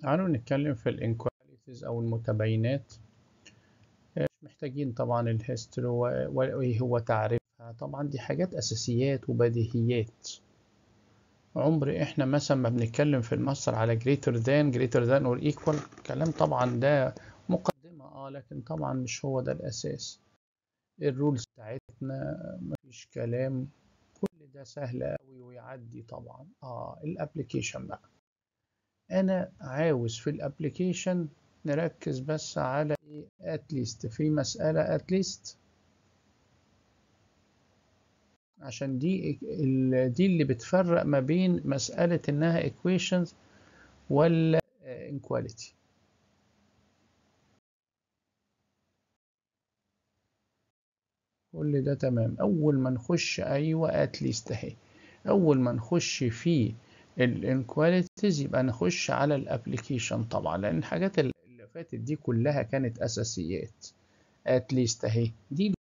تعالوا نتكلم في الانكواليتيز أو المتباينات مش محتاجين طبعا الهيستوري وإيه هو تعريفها طبعا دي حاجات أساسيات وبديهيات عمر إحنا مثلا ما بنتكلم في الماستر على greater than greater than or equal كلام طبعا ده مقدمة اه لكن طبعا مش هو ده الأساس الرولز بتاعتنا مفيش كلام كل ده سهل أوي ويعدي طبعا اه الابليكيشن بقى انا عاوز في الابليكيشن نركز بس على ايه اتليست في مسألة اتليست عشان دي دي اللي بتفرق ما بين مسألة انها equations ولا inequality كل ده تمام اول ما نخش ايوه اتليست اهي اول ما نخش في الانكواليتيز يبقى نخش على الابليكيشن طبعا لان الحاجات اللي فاتت دي كلها كانت اساسيات اتليست اهي دي